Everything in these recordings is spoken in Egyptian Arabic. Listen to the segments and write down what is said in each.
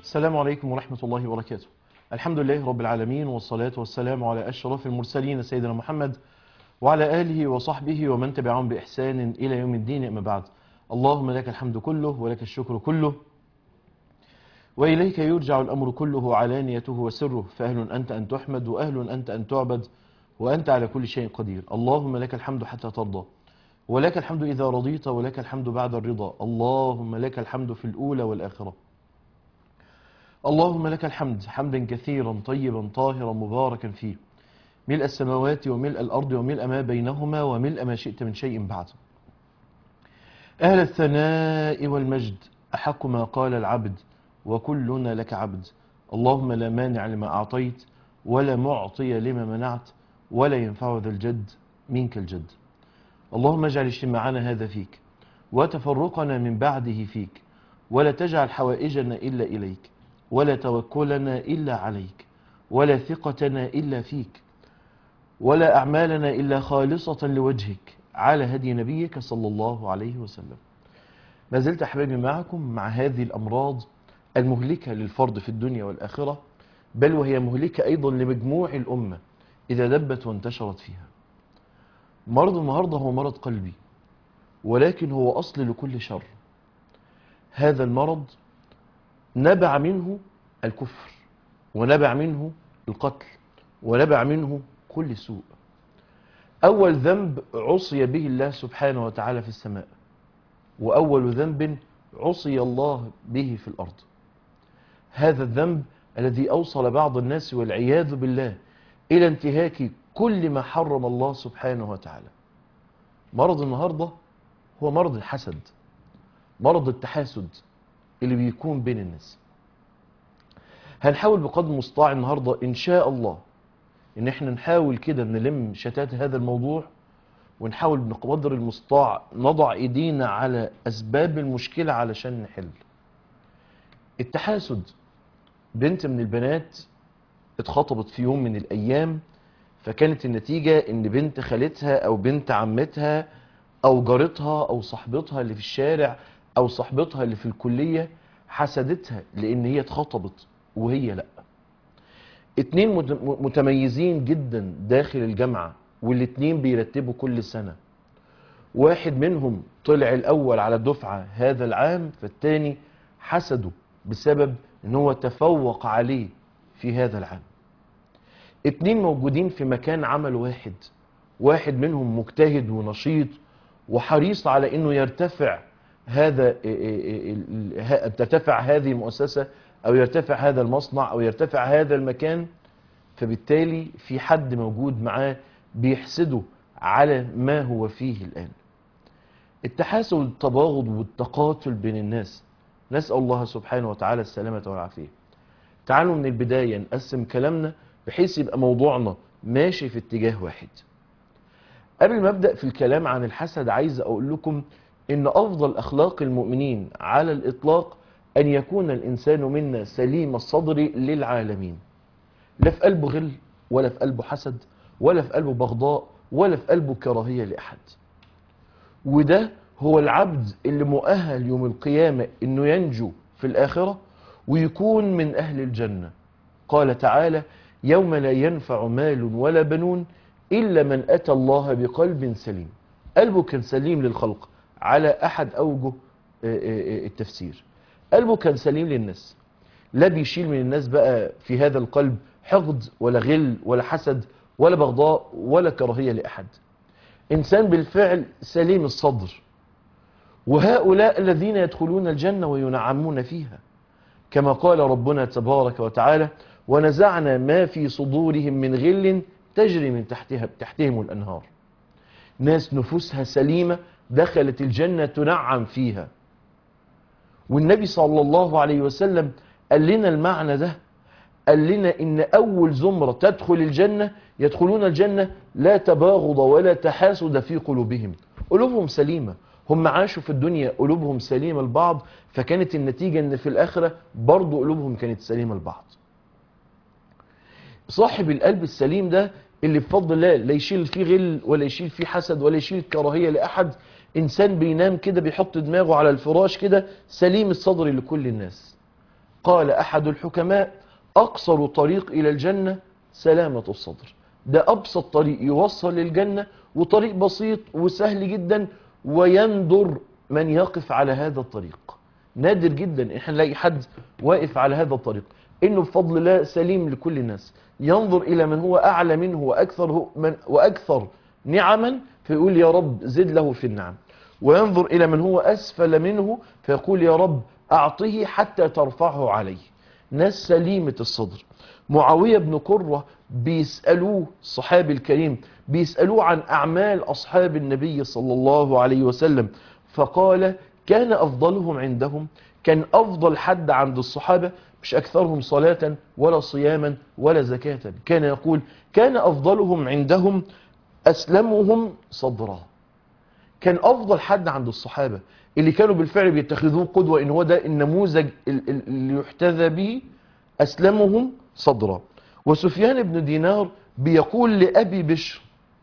السلام عليكم ورحمة الله وبركاته الحمد لله رب العالمين والصلاة والسلام على أشرف المرسلين سيدنا محمد وعلى آله وصحبه ومن تبعهم بإحسان إلى يوم الدين أما بعد اللهم لك الحمد كله ولك الشكر كله وإليك يرجع الأمر كله علانيته وسره فأهل أنت أن تحمد وأهل أنت أن تعبد وأنت على كل شيء قدير اللهم لك الحمد حتى ترضى ولك الحمد إذا رضيت ولك الحمد بعد الرضا اللهم لك الحمد في الأولى والآخرة اللهم لك الحمد حمدا كثيرا طيبا طاهرا مباركا فيه ملء السماوات وملء الأرض وملء ما بينهما وملء ما شئت من شيء بعد أهل الثناء والمجد أحق ما قال العبد وكلنا لك عبد اللهم لا مانع لما أعطيت ولا معطي لما منعت ولا ينفع ذا الجد منك الجد اللهم اجعل اجتماعنا هذا فيك وتفرقنا من بعده فيك ولا تجعل حوائجنا إلا إليك ولا توكلنا إلا عليك ولا ثقتنا إلا فيك ولا أعمالنا إلا خالصة لوجهك على هدي نبيك صلى الله عليه وسلم ما زلت أحبابي معكم مع هذه الأمراض المهلكة للفرد في الدنيا والآخرة بل وهي مهلكة أيضا لمجموع الأمة إذا دبت وانتشرت فيها مرض النهاردة هو مرض قلبي ولكن هو أصل لكل شر هذا المرض نبع منه الكفر ونبع منه القتل ونبع منه كل سوء أول ذنب عصي به الله سبحانه وتعالى في السماء وأول ذنب عصي الله به في الأرض هذا الذنب الذي أوصل بعض الناس والعياذ بالله إلى انتهاك كل ما حرم الله سبحانه وتعالى مرض النهاردة هو مرض الحسد مرض التحاسد اللي بيكون بين الناس هنحاول بقدر المستطاع النهاردة إن شاء الله إن احنا نحاول كده نلم شتات هذا الموضوع ونحاول بقدر المستطاع نضع ايدينا على اسباب المشكلة علشان نحل التحاسد بنت من البنات اتخطبت في يوم من الايام فكانت النتيجة ان بنت خالتها او بنت عمتها او جارتها او صاحبتها اللي في الشارع او صاحبتها اللي في الكلية حسدتها لان هي اتخطبت وهي لا اتنين متميزين جدا داخل الجامعة والاتنين بيرتبوا كل سنة واحد منهم طلع الاول على الدفعة هذا العام فالتاني حسده بسبب ان هو تفوق عليه في هذا العام اتنين موجودين في مكان عمل واحد واحد منهم مجتهد ونشيط وحريص على انه يرتفع هذا ترتفع هذه المؤسسة او يرتفع هذا المصنع او يرتفع هذا المكان فبالتالي في حد موجود معاه بيحسده على ما هو فيه الآن التحاسد والتباغض والتقاتل بين الناس نسأل الله سبحانه وتعالى السلامة والعافية تعالوا من البداية نقسم كلامنا بحيث يبقى موضوعنا ماشي في اتجاه واحد قبل ما ابدأ في الكلام عن الحسد عايز اقول لكم ان افضل اخلاق المؤمنين على الاطلاق ان يكون الانسان منا سليم الصدر للعالمين لا في قلبه غل ولا في قلبه حسد ولا في قلبه بغضاء ولا في قلبه كراهية لأحد وده هو العبد اللي مؤهل يوم القيامة انه ينجو في الآخرة ويكون من أهل الجنة قال تعالى يوم لا ينفع مال ولا بنون إلا من أتى الله بقلب سليم قلبه كان سليم للخلق على أحد أوجه التفسير قلبه كان سليم للناس لا بيشيل من الناس بقى في هذا القلب حقد ولا غل ولا حسد ولا بغضاء ولا كراهية لأحد إنسان بالفعل سليم الصدر وهؤلاء الذين يدخلون الجنة وينعمون فيها كما قال ربنا تبارك وتعالى ونزعنا ما في صدورهم من غل تجري من تحتها تحتهم الأنهار ناس نفوسها سليمة دخلت الجنة تنعم فيها والنبي صلى الله عليه وسلم قال لنا المعنى ده قال لنا ان اول زمرة تدخل الجنة يدخلون الجنة لا تباغض ولا تحاسد في قلوبهم قلوبهم سليمة هم عاشوا في الدنيا قلوبهم سليمة لبعض فكانت النتيجة ان في الاخرة برضو قلوبهم كانت سليمة لبعض صاحب القلب السليم ده اللي بفضل الله لا يشيل فيه غل ولا يشيل فيه حسد ولا يشيل كراهية لأحد إنسان بينام كده بيحط دماغه على الفراش كده سليم الصدر لكل الناس قال أحد الحكماء أقصر طريق إلى الجنة سلامة الصدر ده أبسط طريق يوصل للجنة وطريق بسيط وسهل جدا ويندر من يقف على هذا الطريق نادر جدا احنا نلاقي حد واقف على هذا الطريق انه بفضل الله سليم لكل الناس ينظر الى من هو اعلى منه واكثر هو من واكثر نعما فيقول يا رب زد له في النعم وينظر الى من هو اسفل منه فيقول يا رب اعطه حتى ترفعه عليه ناس سليمة الصدر معاوية بن قرة بيسألوه الصحابي الكريم بيسألوه عن أعمال أصحاب النبي صلى الله عليه وسلم فقال كان أفضلهم عندهم كان أفضل حد عند الصحابة مش أكثرهم صلاة ولا صياما ولا زكاة كان يقول كان أفضلهم عندهم أسلمهم صدرا كان أفضل حد عند الصحابة اللي كانوا بالفعل بيتخذوه قدوة إن هو ده النموذج ال- ال- اللي يحتذى به أسلمهم صدرا وسفيان بن دينار بيقول لأبي بشر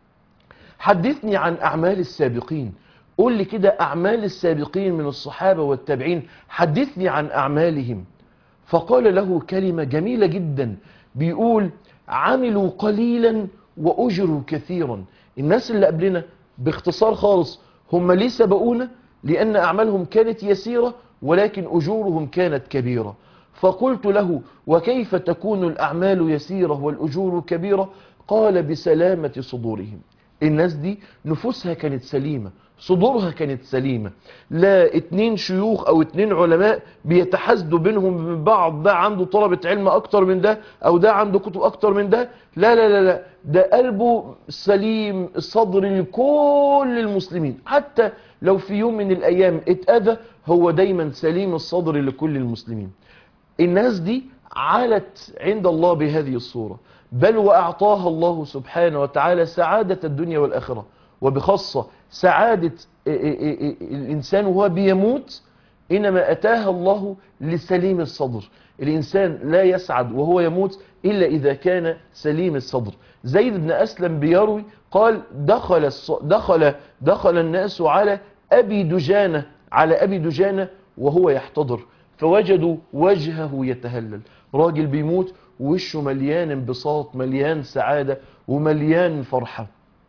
حدثني عن أعمال السابقين قول لي كده أعمال السابقين من الصحابة والتابعين حدثني عن أعمالهم فقال له كلمة جميلة جدا بيقول عملوا قليلا وأجروا كثيرا الناس اللي قبلنا باختصار خالص هم ليه سبقونا لأن أعمالهم كانت يسيرة ولكن أجورهم كانت كبيرة فقلت له وكيف تكون الأعمال يسيرة والأجور كبيرة قال بسلامة صدورهم الناس دي نفوسها كانت سليمة صدورها كانت سليمة لا اتنين شيوخ او اتنين علماء بيتحاسدوا بينهم من بعض ده عنده طلبة علم اكتر من ده او ده عنده كتب اكتر من ده لا لا لا لا ده قلبه سليم الصدر لكل المسلمين حتى لو في يوم من الايام اتأذى هو دايما سليم الصدر لكل المسلمين الناس دي علت عند الله بهذه الصورة بل وأعطاها الله سبحانه وتعالى سعادة الدنيا والآخرة وبخاصة سعادة الإنسان وهو بيموت إنما أتاها الله لسليم الصدر الإنسان لا يسعد وهو يموت إلا إذا كان سليم الصدر زيد بن أسلم بيروي قال دخل, الص- دخل, دخل الناس على أبي دجانة على أبي دجانة وهو يحتضر فوجدوا وجهه يتهلل راجل بيموت وشه مليان انبساط مليان سعادة ومليان فرحة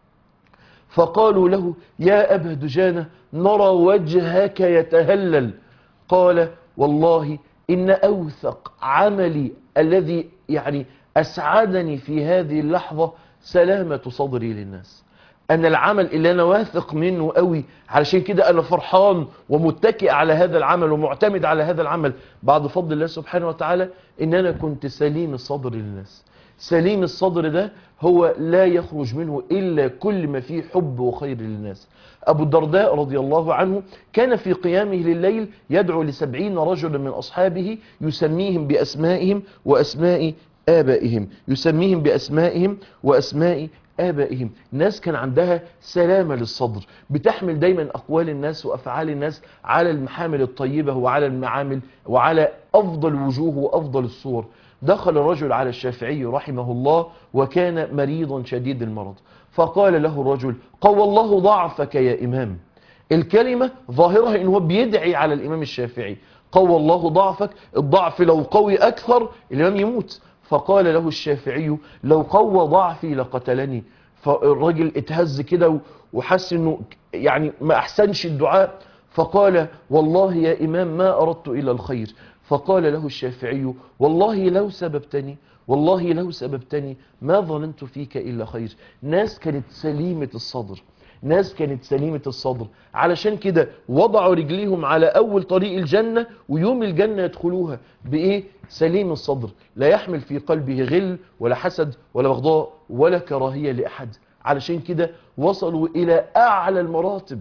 فقالوا له يا أبا دجانة نرى وجهك يتهلل قال والله إن أوثق عملي الذي يعني أسعدني في هذه اللحظة سلامة صدري للناس أن العمل اللي أنا واثق منه قوي علشان كده أنا فرحان ومتكئ على هذا العمل ومعتمد على هذا العمل بعد فضل الله سبحانه وتعالى إن أنا كنت سليم الصدر للناس سليم الصدر ده هو لا يخرج منه إلا كل ما فيه حب وخير للناس أبو الدرداء رضي الله عنه كان في قيامه لليل يدعو لسبعين رجلا من أصحابه يسميهم بأسمائهم وأسماء آبائهم يسميهم بأسمائهم وأسماء آبائهم ناس كان عندها سلامة للصدر بتحمل دايما أقوال الناس وأفعال الناس على المحامل الطيبة وعلى المعامل وعلى أفضل وجوه وأفضل الصور دخل رجل على الشافعي رحمه الله وكان مريضا شديد المرض فقال له الرجل قوى الله ضعفك يا إمام الكلمة ظاهرها إن هو بيدعي على الإمام الشافعي قوى الله ضعفك الضعف لو قوي أكثر الإمام يموت فقال له الشافعي لو قوى ضعفي لقتلني فالراجل اتهز كده وحس انه يعني ما احسنش الدعاء فقال والله يا امام ما اردت الى الخير فقال له الشافعي والله لو سببتني والله لو سببتني ما ظننت فيك الا خير ناس كانت سليمة الصدر ناس كانت سليمة الصدر علشان كده وضعوا رجليهم على أول طريق الجنة ويوم الجنة يدخلوها بإيه؟ سليم الصدر لا يحمل في قلبه غل ولا حسد ولا بغضاء ولا كراهية لأحد علشان كده وصلوا إلى أعلى المراتب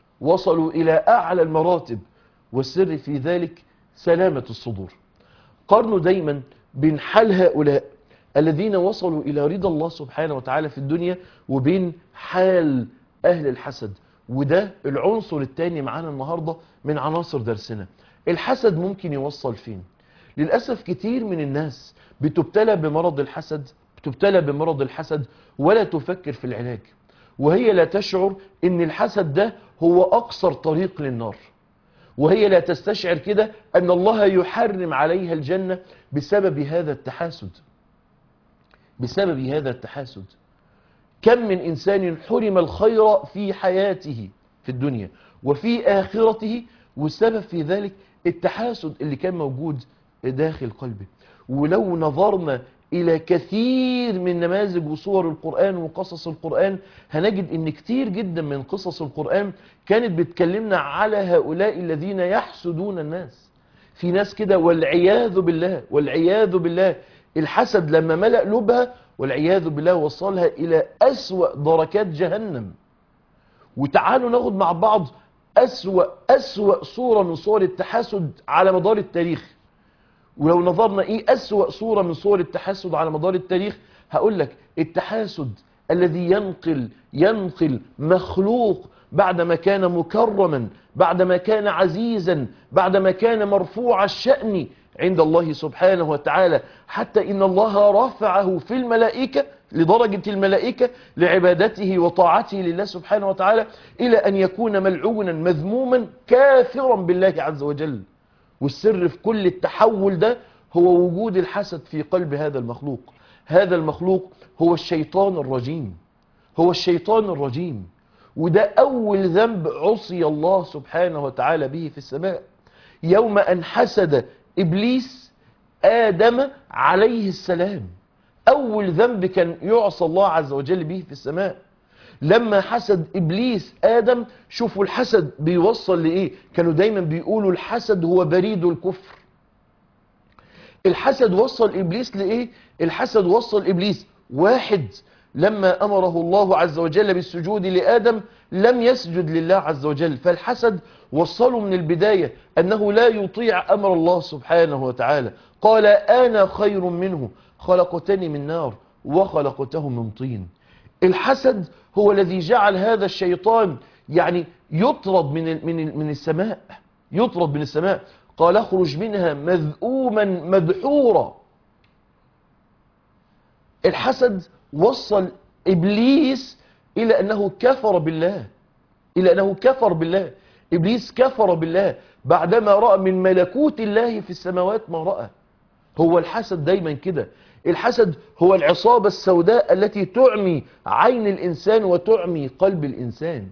وصلوا إلى أعلى المراتب والسر في ذلك سلامة الصدور قارنوا دايما بين حال هؤلاء الذين وصلوا إلى رضا الله سبحانه وتعالى في الدنيا وبين حال أهل الحسد وده العنصر الثاني معانا النهاردة من عناصر درسنا الحسد ممكن يوصل فين للأسف كتير من الناس بتبتلى بمرض الحسد بتبتلى بمرض الحسد ولا تفكر في العلاج وهي لا تشعر ان الحسد ده هو أقصر طريق للنار وهي لا تستشعر كده أن الله يحرم عليها الجنة بسبب هذا التحاسد بسبب هذا التحاسد كم من إنسان حرم الخير في حياته في الدنيا وفي آخرته والسبب في ذلك التحاسد اللي كان موجود داخل قلبه ولو نظرنا إلى كثير من نماذج وصور القرآن وقصص القرآن هنجد إن كتير جدا من قصص القرآن كانت بتكلمنا على هؤلاء الذين يحسدون الناس في ناس كده والعياذ بالله والعياذ بالله الحسد لما ملأ قلوبها والعياذ بالله وصلها إلى أسوأ دركات جهنم وتعالوا ناخد مع بعض أسوأ, أسوأ صورة من صور التحاسد على مدار التاريخ ولو نظرنا ايه اسوأ صورة من صور التحاسد على مدار التاريخ هقول لك التحاسد الذي ينقل ينقل مخلوق بعدما كان مكرما بعدما كان عزيزا بعدما كان مرفوع الشأن عند الله سبحانه وتعالى حتى إن الله رفعه في الملائكة لدرجة الملائكة لعبادته وطاعته لله سبحانه وتعالى إلى أن يكون ملعونا مذموما كافرا بالله عز وجل والسر في كل التحول ده هو وجود الحسد في قلب هذا المخلوق هذا المخلوق هو الشيطان الرجيم هو الشيطان الرجيم وده أول ذنب عصي الله سبحانه وتعالى به في السماء يوم أن حسد إبليس آدم عليه السلام أول ذنب كان يعصى الله عز وجل به في السماء لما حسد إبليس آدم شوفوا الحسد بيوصل لإيه كانوا دايما بيقولوا الحسد هو بريد الكفر الحسد وصل إبليس لإيه الحسد وصل إبليس واحد لما أمره الله عز وجل بالسجود لآدم لم يسجد لله عز وجل فالحسد وصله من البداية أنه لا يطيع أمر الله سبحانه وتعالى قال أنا خير منه خلقتني من نار وخلقته من طين الحسد هو الذي جعل هذا الشيطان يعني يطرد من من من السماء يطرد من السماء قال اخرج منها مذءوما مدحورا الحسد وصل ابليس الى انه كفر بالله الى انه كفر بالله ابليس كفر بالله بعدما راى من ملكوت الله في السماوات ما راى هو الحسد دايما كده الحسد هو العصابة السوداء التي تعمي عين الإنسان وتعمي قلب الإنسان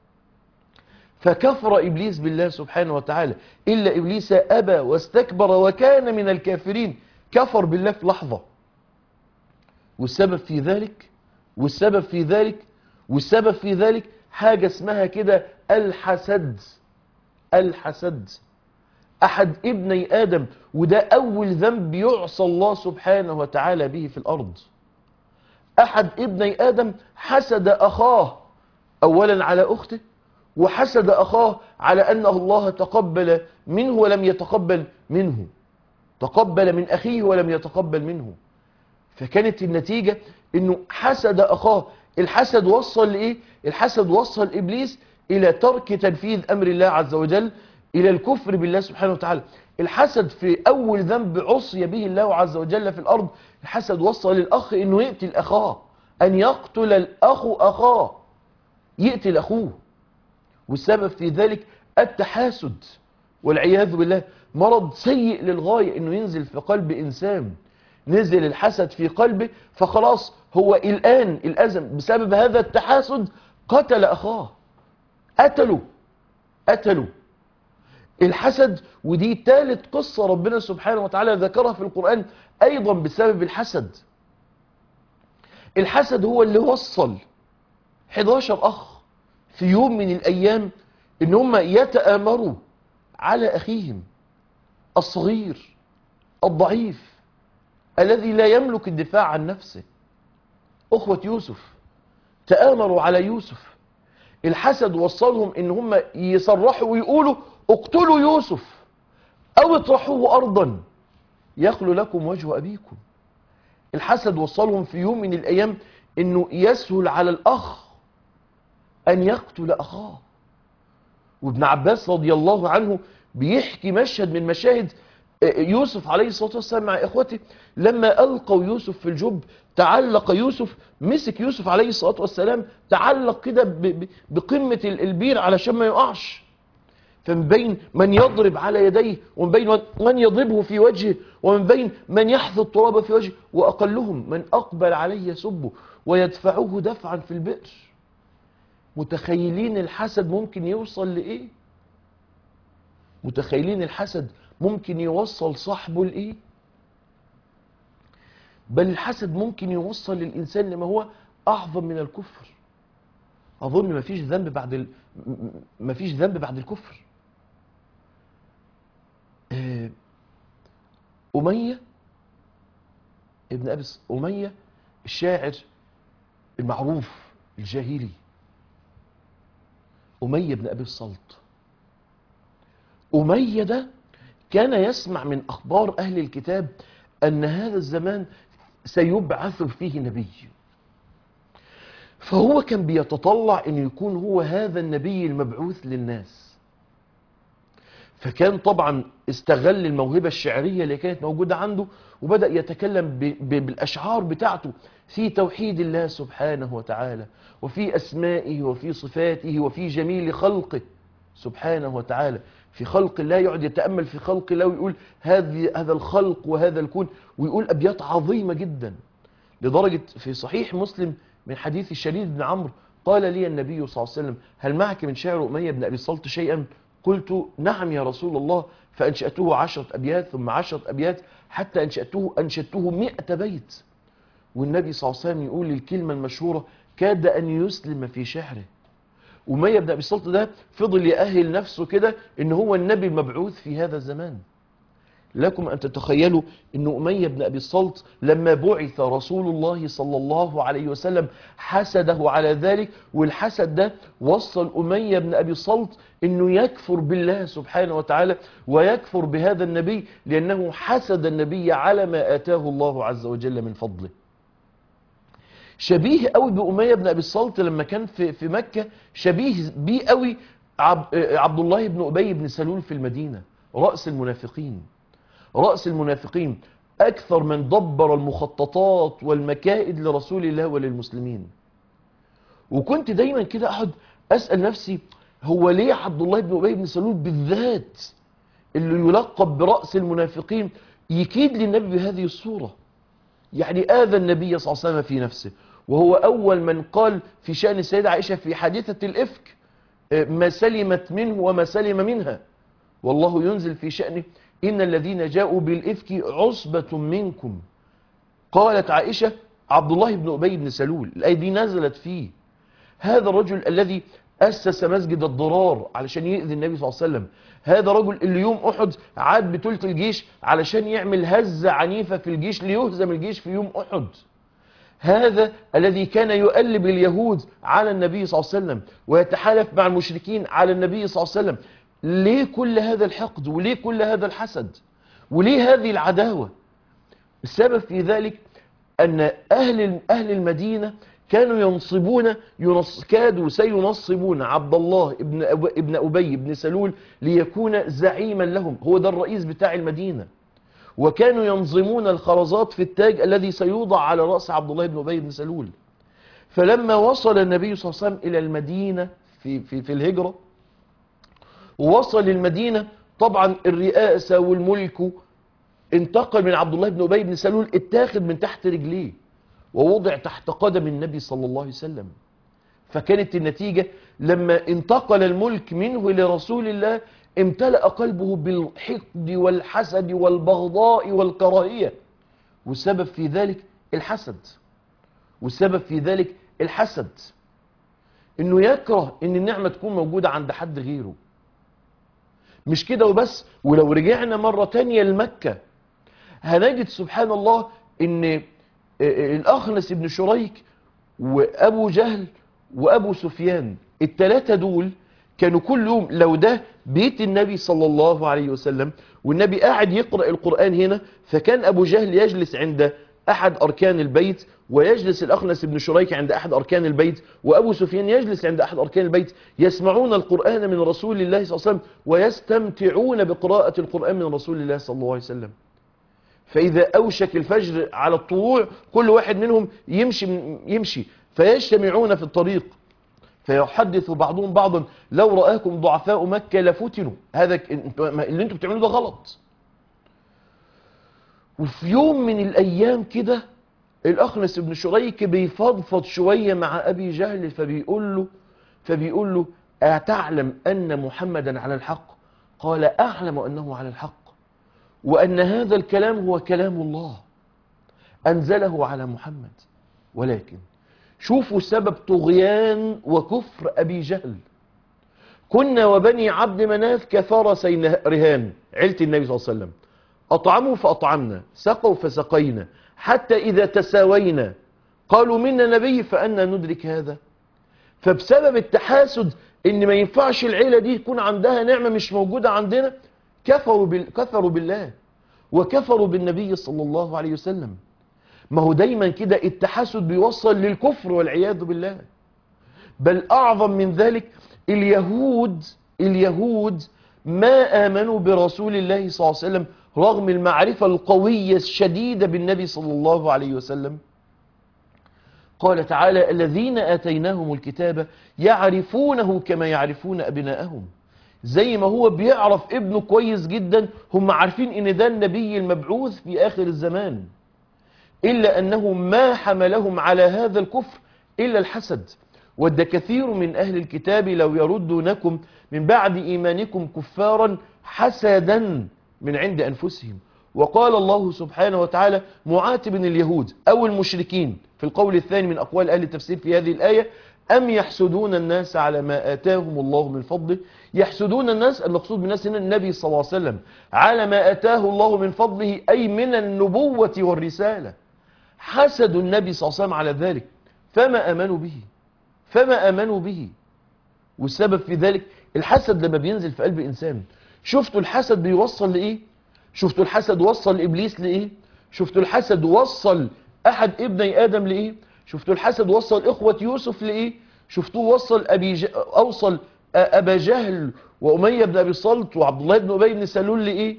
فكفر إبليس بالله سبحانه وتعالى إلا إبليس أبى واستكبر وكان من الكافرين كفر بالله في لحظة والسبب في ذلك والسبب في ذلك والسبب في ذلك حاجة اسمها كده الحسد الحسد أحد ابني آدم وده أول ذنب يعصى الله سبحانه وتعالى به في الأرض أحد ابني آدم حسد أخاه أولا على أخته وحسد أخاه على أنه الله تقبل منه ولم يتقبل منه تقبل من أخيه ولم يتقبل منه فكانت النتيجة أنه حسد أخاه الحسد وصل لإيه؟ الحسد وصل إبليس إلى ترك تنفيذ أمر الله عز وجل إلى الكفر بالله سبحانه وتعالى الحسد في أول ذنب عصي به الله عز وجل في الأرض الحسد وصل للأخ أنه يقتل أخاه أن يقتل الأخ أخاه يقتل أخوه والسبب في ذلك التحاسد والعياذ بالله مرض سيء للغاية أنه ينزل في قلب إنسان نزل الحسد في قلبه فخلاص هو الآن الأزم بسبب هذا التحاسد قتل أخاه قتلوا قتلوا الحسد ودي ثالث قصة ربنا سبحانه وتعالى ذكرها في القرآن أيضا بسبب الحسد الحسد هو اللي وصل 11 أخ في يوم من الأيام إن هم يتآمروا على أخيهم الصغير الضعيف الذي لا يملك الدفاع عن نفسه أخوة يوسف تآمروا على يوسف الحسد وصلهم إن هم يصرحوا ويقولوا اقتلوا يوسف او اطرحوه ارضا يخلو لكم وجه ابيكم الحسد وصلهم في يوم من الايام انه يسهل على الاخ ان يقتل اخاه وابن عباس رضي الله عنه بيحكي مشهد من مشاهد يوسف عليه الصلاة والسلام مع إخوته لما ألقوا يوسف في الجب تعلق يوسف مسك يوسف عليه الصلاة والسلام تعلق كده بقمة البير علشان ما يقعش فمن بين من يضرب على يديه ومن بين من يضربه في وجهه ومن بين من يحث التراب في وجهه وأقلهم من أقبل عليه يسبه ويدفعه دفعا في البئر متخيلين الحسد ممكن يوصل لإيه متخيلين الحسد ممكن يوصل صاحبه لإيه بل الحسد ممكن يوصل للإنسان لما هو أعظم من الكفر أظن ما فيش ذنب بعد ال... ما فيش ذنب بعد الكفر آه، أمية ابن أبي الص- أمية الشاعر المعروف الجاهلي أمية بن أبي الصلت أمية ده كان يسمع من أخبار أهل الكتاب أن هذا الزمان سيبعث فيه نبي فهو كان بيتطلع أن يكون هو هذا النبي المبعوث للناس فكان طبعا استغل الموهبة الشعرية اللي كانت موجودة عنده وبدأ يتكلم ب- ب- بالأشعار بتاعته في توحيد الله سبحانه وتعالى وفي أسمائه وفي صفاته وفي جميل خلقه سبحانه وتعالى في خلق الله يقعد يتأمل في خلق الله ويقول هذه هذا الخلق وهذا الكون ويقول أبيات عظيمة جدا لدرجة في صحيح مسلم من حديث الشريد بن عمرو قال لي النبي صلى الله عليه وسلم هل معك من شعر أمية بن أبي الصلت شيئا قلت نعم يا رسول الله فأنشأته عشرة أبيات ثم عشرة أبيات حتى أنشأته, أنشأته مئة بيت والنبي صلى الله عليه وسلم يقول الكلمة المشهورة كاد أن يسلم في شعره أمية بن أبي الصلت ده فضل يأهل نفسه كده إن هو النبي المبعوث في هذا الزمان لكم أن تتخيلوا أن أمية بن أبي الصلت لما بعث رسول الله صلى الله عليه وسلم حسده على ذلك والحسد ده وصل أمية بن أبي الصلت أنه يكفر بالله سبحانه وتعالى ويكفر بهذا النبي لأنه حسد النبي على ما آتاه الله عز وجل من فضله شبيه قوي بأمية بن أبي الصلت لما كان في, في مكة شبيه بيه قوي عب عبد الله بن أبي بن سلول في المدينة رأس المنافقين رأس المنافقين أكثر من دبر المخططات والمكائد لرسول الله وللمسلمين وكنت دايما كده أقعد أسأل نفسي هو ليه عبد الله بن أبي بن سلول بالذات اللي يلقب برأس المنافقين يكيد للنبي بهذه الصورة يعني آذى النبي صلى الله عليه وسلم في نفسه وهو أول من قال في شأن السيدة عائشة في حادثة الإفك ما سلمت منه وما سلم منها والله ينزل في شأنه إن الذين جاءوا بالإفك عصبة منكم قالت عائشة عبد الله بن أبي بن سلول الآية دي نزلت فيه هذا الرجل الذي أسس مسجد الضرار علشان يؤذي النبي صلى الله عليه وسلم هذا رجل اللي يوم أحد عاد بتلت الجيش علشان يعمل هزة عنيفة في الجيش ليهزم الجيش في يوم أحد هذا الذي كان يؤلب اليهود على النبي صلى الله عليه وسلم ويتحالف مع المشركين على النبي صلى الله عليه وسلم ليه كل هذا الحقد وليه كل هذا الحسد وليه هذه العداوة السبب في ذلك أن أهل أهل المدينة كانوا ينصبون ينص كادوا سينصبون عبد الله ابن أب ابن أبي بن سلول ليكون زعيما لهم هو ده الرئيس بتاع المدينة وكانوا ينظمون الخرزات في التاج الذي سيوضع على رأس عبد الله بن أبي بن سلول فلما وصل النبي صلى الله عليه وسلم إلى المدينة في, في, في الهجرة ووصل المدينة طبعا الرئاسة والملك انتقل من عبد الله بن أبي بن سلول اتاخد من تحت رجليه ووضع تحت قدم النبي صلى الله عليه وسلم فكانت النتيجة لما انتقل الملك منه لرسول الله امتلأ قلبه بالحقد والحسد والبغضاء والكراهية والسبب في ذلك الحسد والسبب في ذلك الحسد انه يكره ان النعمة تكون موجودة عند حد غيره مش كده وبس ولو رجعنا مرة تانية لمكة هنجد سبحان الله ان الاخنس بن شريك وابو جهل وابو سفيان التلاتة دول كانوا كل يوم لو ده بيت النبي صلى الله عليه وسلم والنبي قاعد يقرأ القرآن هنا فكان أبو جهل يجلس عند أحد أركان البيت ويجلس الأخنس بن شريك عند أحد أركان البيت وأبو سفيان يجلس عند أحد أركان البيت يسمعون القرآن من رسول الله صلى الله عليه وسلم ويستمتعون بقراءة القرآن من رسول الله صلى الله عليه وسلم فإذا أوشك الفجر على الطلوع كل واحد منهم يمشي يمشي فيجتمعون في الطريق فيحدث بعضهم بعضا لو رآكم ضعفاء مكة لفتنوا هذا ك- انتوا- اللي انتوا بتعملوه ده غلط وفي يوم من الأيام كده الأخنس بن شريك بيفضفض شوية مع أبي جهل فبيقول له فبيقول له أتعلم أن محمدا على الحق قال أعلم أنه على الحق وأن هذا الكلام هو كلام الله أنزله على محمد ولكن شوفوا سبب طغيان وكفر أبي جهل كنا وبني عبد مناف كفرسي نه- رهان عيلة النبي صلى الله عليه وسلم أطعموا فأطعمنا سقوا فسقينا حتى إذا تساوينا قالوا منا نبي فأنا ندرك هذا فبسبب التحاسد ان ما ينفعش العيلة دي يكون عندها نعمة مش موجودة عندنا كفروا, بال... كفروا بالله وكفروا بالنبي صلى الله عليه وسلم ما هو دايما كده التحاسد بيوصل للكفر والعياذ بالله بل أعظم من ذلك اليهود اليهود ما آمنوا برسول الله صلى الله عليه وسلم رغم المعرفة القوية الشديدة بالنبي صلى الله عليه وسلم قال تعالى الذين آتيناهم الكتاب يعرفونه كما يعرفون أبناءهم زي ما هو بيعرف ابنه كويس جدا هم عارفين ان ده النبي المبعوث في آخر الزمان إلا أنه ما حملهم على هذا الكفر إلا الحسد ود كثير من أهل الكتاب لو يردونكم من بعد إيمانكم كفارا حسدا من عند أنفسهم وقال الله سبحانه وتعالى معاتبا اليهود أو المشركين في القول الثاني من أقوال أهل التفسير في هذه الآية أم يحسدون الناس على ما آتاهم الله من فضله يحسدون الناس المقصود بالناس هنا النبي صلى الله عليه وسلم على ما آتاه الله من فضله أي من النبوة والرسالة حسدوا النبي صلى الله عليه وسلم على ذلك فما آمنوا به فما آمنوا به والسبب في ذلك الحسد لما بينزل في قلب إنسان شفتوا الحسد بيوصل لإيه شفتوا الحسد وصل إبليس لإيه شفتوا الحسد وصل أحد ابني آدم لإيه شفتوا الحسد وصل إخوة يوسف لإيه شفتوه وصل أبي ج... أوصل أبا جهل وأمية بن أبي صلت وعبد الله بن أبي بن سلول لإيه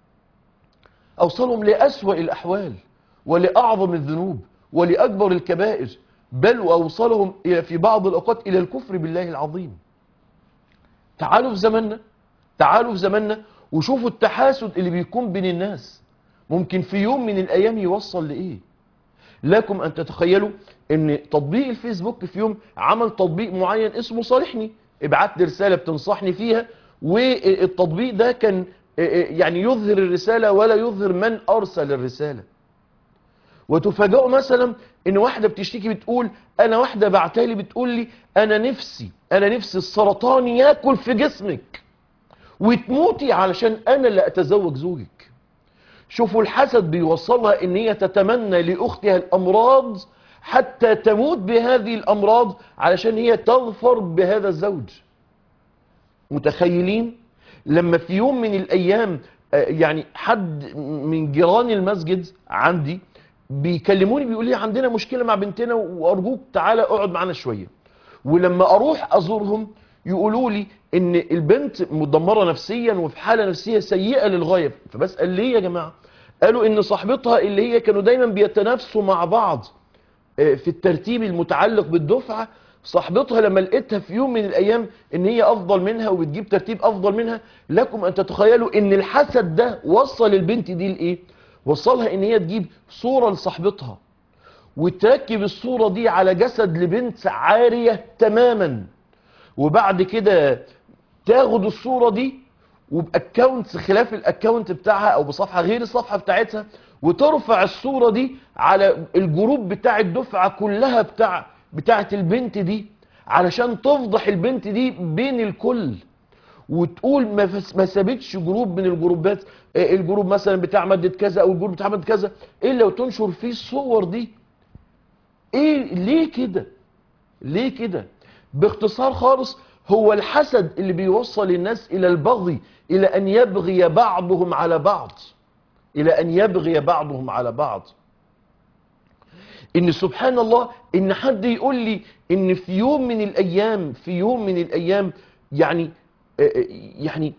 أوصلهم لأسوأ الأحوال ولأعظم الذنوب ولأكبر الكبائر بل وأوصلهم إلى في بعض الأوقات إلى الكفر بالله العظيم تعالوا في زماننا تعالوا في زماننا وشوفوا التحاسد اللي بيكون بين الناس ممكن في يوم من الأيام يوصل لإيه لكم أن تتخيلوا أن تطبيق الفيسبوك في يوم عمل تطبيق معين اسمه صالحني ابعت لي رسالة بتنصحني فيها والتطبيق ده كان يعني يظهر الرسالة ولا يظهر من أرسل الرسالة وتفاجئوا مثلا ان واحدة بتشتكي بتقول انا واحدة بعتالي بتقول لي انا نفسي انا نفسي السرطان ياكل في جسمك وتموتي علشان انا اللي اتزوج زوجك شوفوا الحسد بيوصلها ان هي تتمنى لاختها الامراض حتى تموت بهذه الامراض علشان هي تظفر بهذا الزوج متخيلين لما في يوم من الايام يعني حد من جيران المسجد عندي بيكلموني بيقول لي عندنا مشكلة مع بنتنا وارجوك تعالى اقعد معانا شوية ولما اروح ازورهم يقولوا لي ان البنت مدمرة نفسيا وفي حالة نفسية سيئة للغاية فبسأل ليه يا جماعة قالوا ان صاحبتها اللي هي كانوا دايما بيتنافسوا مع بعض في الترتيب المتعلق بالدفعة صاحبتها لما لقيتها في يوم من الايام ان هي افضل منها وبتجيب ترتيب افضل منها لكم ان تتخيلوا ان الحسد ده وصل البنت دي لايه وصلها ان هي تجيب صورة لصاحبتها وتركب الصورة دي على جسد لبنت عارية تماما وبعد كده تاخد الصورة دي وبأكاونت خلاف الأكاونت بتاعها أو بصفحة غير الصفحة بتاعتها وترفع الصورة دي على الجروب بتاع الدفعة كلها بتاع بتاعت البنت دي علشان تفضح البنت دي بين الكل وتقول ما, ما سابتش جروب من الجروبات الجروب مثلا بتاع مادة كذا او الجروب بتاع مادة كذا الا وتنشر فيه الصور دي ايه ليه كده ليه كده باختصار خالص هو الحسد اللي بيوصل الناس الى البغي الى ان يبغي بعضهم على بعض الى ان يبغي بعضهم على بعض ان سبحان الله ان حد يقول لي ان في يوم من الايام في يوم من الايام يعني يعني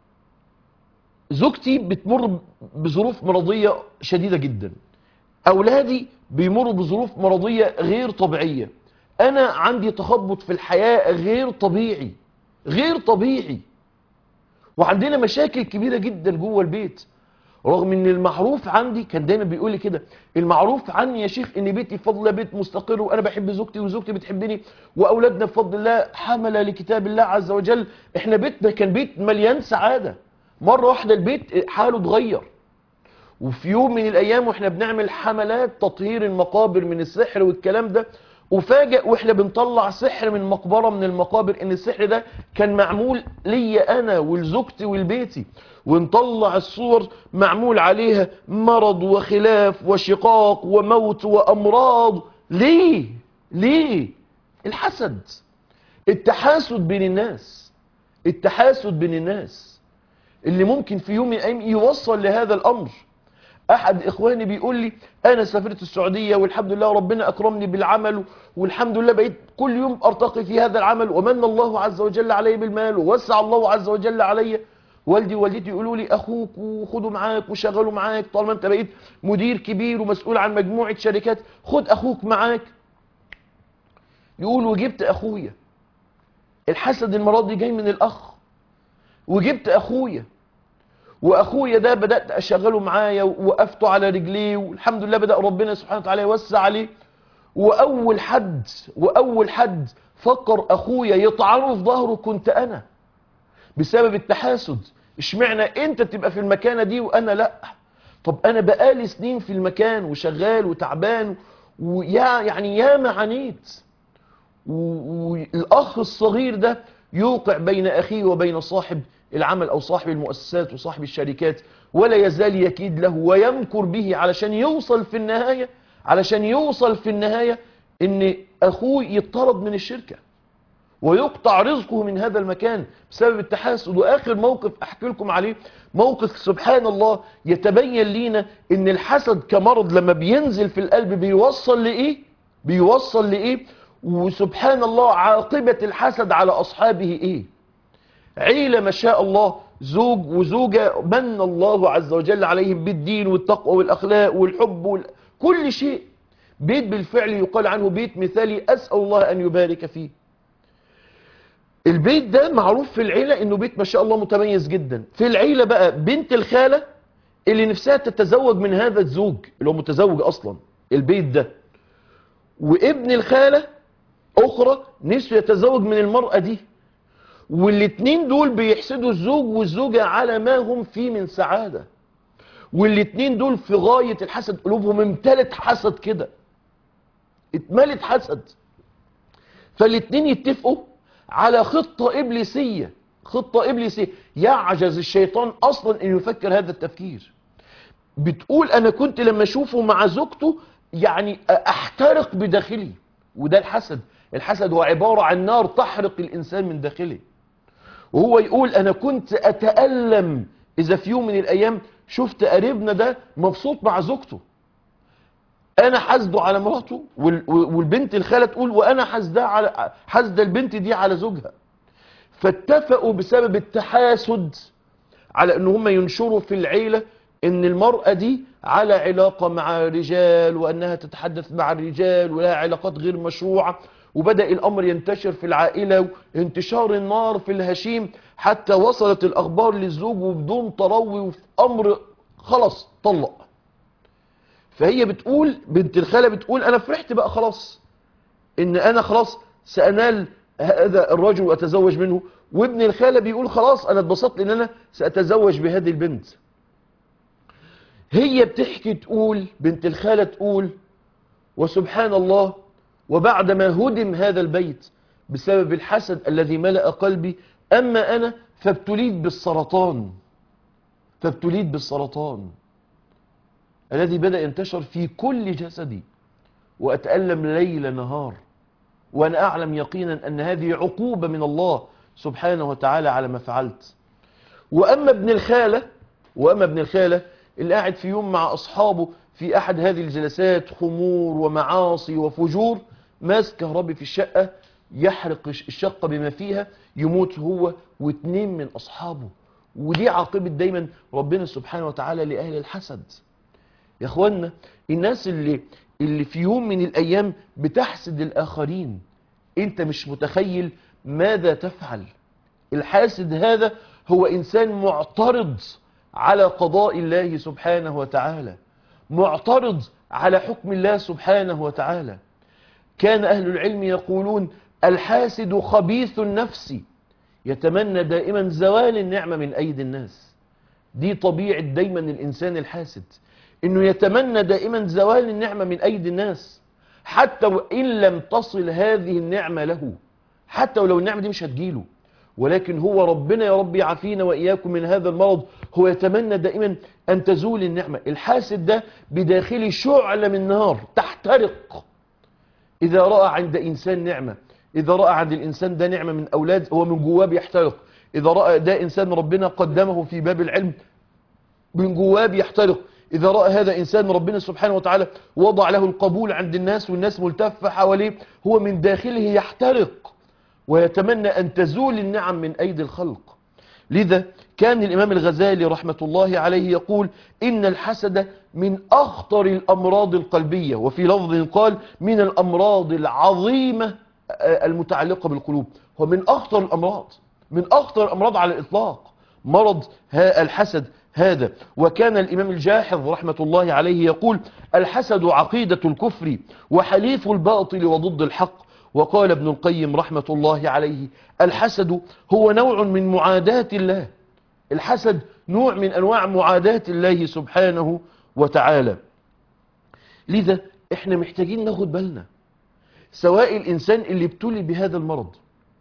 زوجتي بتمر بظروف مرضية شديدة جدا أولادي بيمروا بظروف مرضية غير طبيعية انا عندي تخبط في الحياة غير طبيعي غير طبيعي وعندنا مشاكل كبيرة جدا جوه البيت رغم ان المعروف عندي كان دايما بيقول لي كده المعروف عني يا شيخ ان بيتي بفضل الله بيت مستقر وانا بحب زوجتي وزوجتي بتحبني واولادنا بفضل الله حمله لكتاب الله عز وجل احنا بيتنا كان بيت مليان سعاده مره واحده البيت حاله اتغير وفي يوم من الايام واحنا بنعمل حملات تطهير المقابر من السحر والكلام ده وفاجئ واحنا بنطلع سحر من مقبره من المقابر ان السحر ده كان معمول ليا انا ولزوجتي ولبيتي ونطلع الصور معمول عليها مرض وخلاف وشقاق وموت وامراض ليه ليه الحسد التحاسد بين الناس التحاسد بين الناس اللي ممكن في يوم من الايام يوصل لهذا الامر احد اخواني بيقول لي انا سافرت السعودية والحمد لله ربنا اكرمني بالعمل والحمد لله بقيت كل يوم ارتقي في هذا العمل ومن الله عز وجل علي بالمال ووسع الله عز وجل علي والدي ووالدتي يقولوا لي اخوك وخدوا معاك وشغلوا معاك طالما انت بقيت مدير كبير ومسؤول عن مجموعة شركات خد اخوك معاك يقول وجبت اخويا الحسد المرض دي جاي من الاخ وجبت اخويا واخويا ده بدات اشغله معايا ووقفته على رجليه والحمد لله بدا ربنا سبحانه وتعالى يوسع عليه واول حد واول حد فكر اخويا يطعنه في ظهره كنت انا بسبب التحاسد اشمعنى انت تبقى في المكانه دي وانا لا طب انا بقالي سنين في المكان وشغال وتعبان ويا يعني ياما عانيت والاخ الصغير ده يوقع بين اخيه وبين صاحب العمل او صاحب المؤسسات وصاحب الشركات ولا يزال يكيد له ويمكر به علشان يوصل في النهاية علشان يوصل في النهاية ان اخوه يطرد من الشركة ويقطع رزقه من هذا المكان بسبب التحاسد واخر موقف احكي لكم عليه موقف سبحان الله يتبين لينا ان الحسد كمرض لما بينزل في القلب بيوصل لايه بيوصل لايه وسبحان الله عاقبة الحسد على اصحابه ايه عيلة ما شاء الله زوج وزوجة من الله عز وجل عليهم بالدين والتقوى والأخلاق والحب وال... كل شيء بيت بالفعل يقال عنه بيت مثالي أسأل الله أن يبارك فيه البيت ده معروف في العيلة انه بيت ما شاء الله متميز جدا في العيلة بقى بنت الخالة اللي نفسها تتزوج من هذا الزوج اللي هو متزوج اصلا البيت ده وابن الخالة اخرى نفسه يتزوج من المرأة دي والاتنين دول بيحسدوا الزوج والزوجة على ما هم فيه من سعادة والاتنين دول في غاية الحسد قلوبهم امتلت حسد كده اتملت حسد فالاتنين يتفقوا على خطة إبليسية خطة إبليسية يعجز الشيطان أصلا أن يفكر هذا التفكير بتقول أنا كنت لما أشوفه مع زوجته يعني أحترق بداخلي وده الحسد الحسد هو عبارة عن نار تحرق الإنسان من داخله وهو يقول أنا كنت أتألم إذا في يوم من الأيام شفت قريبنا ده مبسوط مع زوجته أنا حاسده على مراته والبنت الخالة تقول وأنا حاسده على حاسده البنت دي على زوجها فاتفقوا بسبب التحاسد على ان هم ينشروا في العيلة ان المرأة دي على علاقة مع رجال وانها تتحدث مع الرجال ولها علاقات غير مشروعة وبدأ الامر ينتشر في العائلة وانتشار النار في الهشيم حتى وصلت الاخبار للزوج وبدون تروي وفي امر خلاص طلق فهي بتقول بنت الخالة بتقول انا فرحت بقى خلاص ان انا خلاص سأنال هذا الرجل واتزوج منه وابن الخالة بيقول خلاص انا اتبسطت ان انا ساتزوج بهذه البنت هي بتحكي تقول بنت الخالة تقول وسبحان الله وبعدما هدم هذا البيت بسبب الحسد الذي ملأ قلبي أما أنا فابتليت بالسرطان فابتليت بالسرطان الذي بدأ ينتشر في كل جسدي وأتألم ليل نهار وأنا أعلم يقينا أن هذه عقوبة من الله سبحانه وتعالى على ما فعلت وأما ابن الخالة وأما ابن الخالة اللي قاعد في يوم مع أصحابه في أحد هذه الجلسات خمور ومعاصي وفجور ماس كهربي في الشقة يحرق الشقة بما فيها يموت هو واثنين من أصحابه ودي عاقبة دايما ربنا سبحانه وتعالى لأهل الحسد يا اخوانا الناس اللي اللي في يوم من الايام بتحسد الاخرين انت مش متخيل ماذا تفعل الحاسد هذا هو انسان معترض على قضاء الله سبحانه وتعالى معترض على حكم الله سبحانه وتعالى كان اهل العلم يقولون الحاسد خبيث النفس يتمنى دائما زوال النعمة من ايدي الناس دي طبيعة دايما الانسان الحاسد انه يتمنى دائما زوال النعمة من ايدي الناس حتى وان لم تصل هذه النعمة له حتى ولو النعمة دي مش هتجيله ولكن هو ربنا يا رب يعافينا وإياكم من هذا المرض هو يتمنى دائما أن تزول النعمة الحاسد ده بداخله شعلة من نار تحترق إذا رأى عند إنسان نعمة إذا رأى عند الإنسان ده نعمة من أولاد هو من جواه بيحترق إذا رأى ده إنسان ربنا قدمه في باب العلم من جواه بيحترق إذا رأى هذا إنسان ربنا سبحانه وتعالى وضع له القبول عند الناس والناس ملتفة حواليه هو من داخله يحترق ويتمنى أن تزول النعم من أيدي الخلق لذا كان الإمام الغزالي رحمة الله عليه يقول إن الحسد من أخطر الأمراض القلبية وفي لفظ قال من الأمراض العظيمة المتعلقة بالقلوب هو من أخطر الأمراض من أخطر الأمراض على الإطلاق مرض الحسد هذا وكان الإمام الجاحظ رحمة الله عليه يقول الحسد عقيدة الكفر وحليف الباطل وضد الحق وقال ابن القيم رحمة الله عليه الحسد هو نوع من معاداة الله الحسد نوع من أنواع معاداة الله سبحانه وتعالى لذا احنا محتاجين ناخد بالنا سواء الإنسان اللي ابتلي بهذا المرض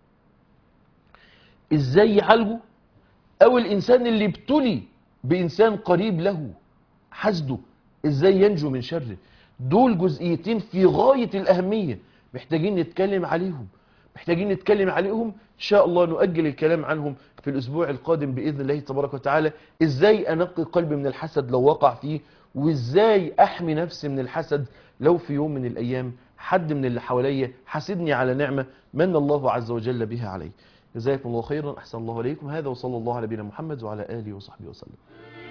ازاي يعالجه او الإنسان اللي ابتلي بإنسان قريب له حسده ازاي ينجو من شره دول جزئيتين في غاية الأهمية محتاجين نتكلم عليهم محتاجين نتكلم عليهم ان شاء الله نؤجل الكلام عنهم في الاسبوع القادم باذن الله تبارك وتعالى ازاي انقي قلبي من الحسد لو وقع فيه وازاي احمي نفسي من الحسد لو في يوم من الايام حد من اللي حواليا حسدني على نعمه من الله عز وجل بها علي جزاكم الله خيرا احسن الله عليكم هذا وصلى الله على نبينا محمد وعلى اله وصحبه وسلم